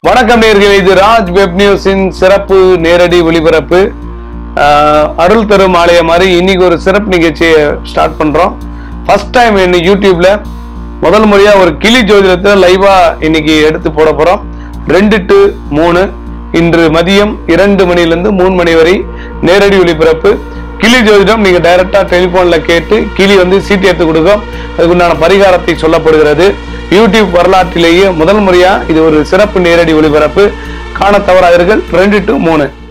வணக்கம் நேர்களே இது ராஜ் வெப் நியூஸின் சிறப்பு நேரடி ஒளிபரப்பு ஆஹ், அருள் தரும் ஆலயம் மாதிரி இன்னைக்கு ஒரு சிறப்பு நிகழ்ச்சியை ஸ்டார்ட் பண்றோம் ஃபர்ஸ்ட் டைம் இன்னைக்கு யூடியூப்ல முதல் முறையா ஒரு கிளி ஜோதிடத்தை லைவா இன்னைக்கு எடுத்து போட போறோம் ரெண்டு டு மூணு இன்று மதியம் இரண்டு மணிலிருந்து மூணு மணி வரை நேரடி ஒளிபரப்பு கிளி ஜோதிடம் நீங்க டைரக்டா டெலிபோன்ல கேட்டு கிளி வந்து சீட்டு எடுத்து கொடுக்கும் அதுக்குண்டான பரிகாரத்தை சொல்லப்படுகிறது யூடியூப் வரலாற்றிலேயே முதல் முறையா இது ஒரு சிறப்பு நேரடி ஒளிபரப்பு காண தவறாதீர்கள் ரெண்டு டு மூணு